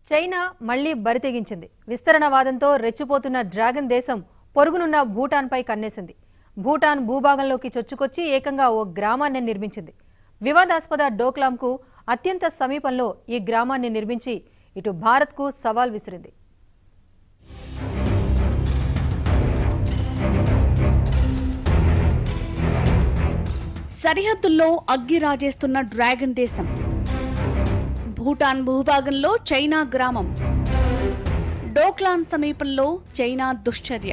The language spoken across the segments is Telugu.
చైనా మళ్లీ బరితెగించింది విస్తరణవాదంతో రెచ్చిపోతున్న డ్రాగన్ దేశం పొరుగునున్న భూటాన్పై కన్నేసింది భూటాన్ భూభాగంలోకి చొచ్చుకొచ్చి ఏకంగా ఓ గ్రామాన్ని నిర్మించింది వివాదాస్పద డోక్లాంకు అత్యంత సమీపంలో ఈ గ్రామాన్ని నిర్మించి ఇటు భారత్కు సవాల్ విసిరింది సరిహద్దుల్లో అగ్గి రాజేస్తున్న డ్రాగన్ దేశం భూటాన్ భూభాగంలో చైనా గ్రామం డోక్లాన్ సమీపంలో చైనా దుశ్చర్య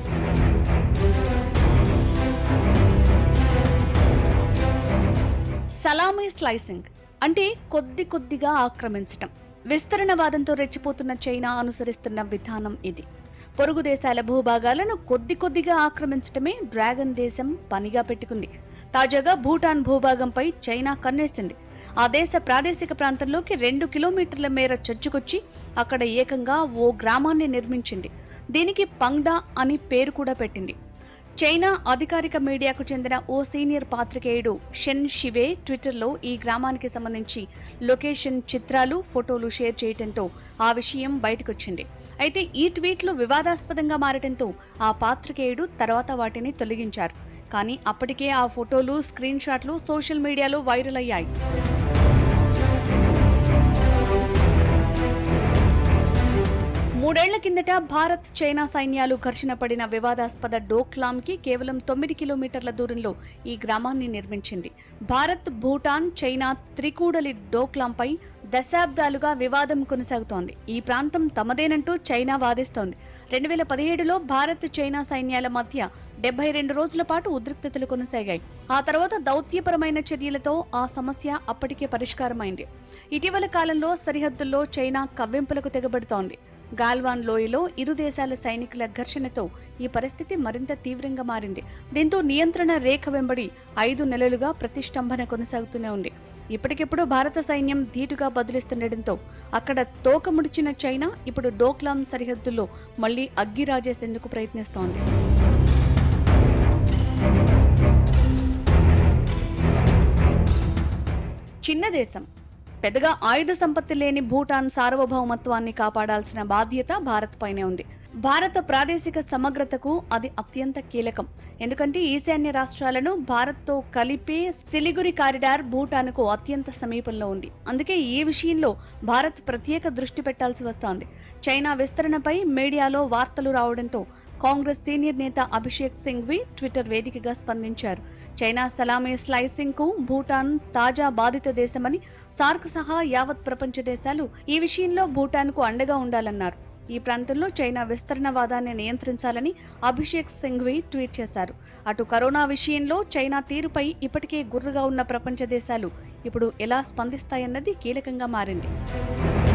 సలామీ స్లైసింగ్ అంటే కొద్ది కొద్దిగా ఆక్రమించటం విస్తరణవాదంతో రెచ్చిపోతున్న చైనా అనుసరిస్తున్న విధానం ఇది పొరుగు దేశాల భూభాగాలను కొద్ది కొద్దిగా ఆక్రమించటమే డ్రాగన్ దేశం పనిగా పెట్టుకుంది తాజాగా భూటాన్ భూభాగంపై చైనా కన్నేసింది ఆ దేశ ప్రాదేశిక ప్రాంతంలోకి రెండు కిలోమీటర్ల మేర చొచ్చుకొచ్చి అక్కడ ఏకంగా ఓ గ్రామాన్ని నిర్మించింది దీనికి పంగ్డా అని పేరు కూడా పెట్టింది చైనా అధికారిక మీడియాకు చెందిన ఓ సీనియర్ పాత్రికేయుడు షెన్ షివే ట్విట్టర్లో ఈ గ్రామానికి సంబంధించి లొకేషన్ చిత్రాలు ఫోటోలు షేర్ చేయడంతో ఆ విషయం బయటకొచ్చింది అయితే ఈ ట్వీట్లు వివాదాస్పదంగా మారటంతో ఆ పాత్రికేయుడు తర్వాత వాటిని తొలగించారు కానీ అప్పటికే ఆ ఫోటోలు స్క్రీన్ షాట్లు సోషల్ మీడియాలో వైరల్ అయ్యాయి మూడేళ్ల కిందట భారత్ చైనా సైన్యాలు ఘర్షణ పడిన వివాదాస్పద డోక్లాంకి కేవలం తొమ్మిది కిలోమీటర్ల దూరంలో ఈ గ్రామాన్ని నిర్మించింది భారత్ భూటాన్ చైనా త్రికూడలి డోక్లాంపై దశాబ్దాలుగా వివాదం కొనసాగుతోంది ఈ ప్రాంతం తమదేనంటూ చైనా వాదిస్తోంది రెండు వేల పదిహేడులో భారత్ చైనా సైన్యాల మధ్య డెబ్బై రెండు రోజుల పాటు ఉద్రిక్తతలు కొనసాగాయి ఆ తర్వాత దౌత్యపరమైన చర్యలతో ఆ సమస్య అప్పటికే పరిష్కారమైంది ఇటీవల కాలంలో సరిహద్దుల్లో చైనా కవ్వింపులకు తెగబడుతోంది గాల్వాన్ లోయలో ఇరు దేశాల సైనికుల ఘర్షణతో ఈ పరిస్థితి మరింత తీవ్రంగా మారింది దీంతో నియంత్రణ రేఖ వెంబడి ఐదు నెలలుగా ప్రతిష్టంభన కొనసాగుతూనే ఉంది ఇప్పటికిప్పుడు భారత సైన్యం ధీటుగా బదిలిస్తుండటంతో అక్కడ తోక ముడిచిన చైనా ఇప్పుడు డోక్లాం సరిహద్దుల్లో మళ్లీ అగ్గి రాజేసేందుకు ప్రయత్నిస్తోంది చిన్న దేశం పెద్దగా ఆయుధ సంపత్తి లేని భూటాన్ సార్వభౌమత్వాన్ని కాపాడాల్సిన బాధ్యత భారత్ పైనే ఉంది భారత ప్రాదేశిక సమగ్రతకు అది అత్యంత కీలకం ఎందుకంటే ఈశాన్య రాష్ట్రాలను భారత్తో కలిపే సిలిగురి కారిడార్ భూటాన్కు అత్యంత సమీపంలో ఉంది అందుకే ఈ విషయంలో భారత్ ప్రత్యేక దృష్టి పెట్టాల్సి వస్తోంది చైనా విస్తరణపై మీడియాలో వార్తలు రావడంతో కాంగ్రెస్ సీనియర్ నేత అభిషేక్ సింఘ్వి ట్విట్టర్ వేదికగా స్పందించారు చైనా సలామీ స్లైసింగ్ కు భూటాన్ తాజా బాధిత దేశమని సార్క్ సహా యావత్ ప్రపంచ దేశాలు ఈ విషయంలో భూటాన్ కు అండగా ఉండాలన్నారు ఈ ప్రాంతంలో చైనా విస్తరణవాదాన్ని నియంత్రించాలని అభిషేక్ సింఘ్వి ట్వీట్ చేశారు అటు కరోనా విషయంలో చైనా తీరుపై ఇప్పటికే గుర్రుగా ఉన్న ప్రపంచ దేశాలు ఇప్పుడు ఎలా స్పందిస్తాయన్నది కీలకంగా మారింది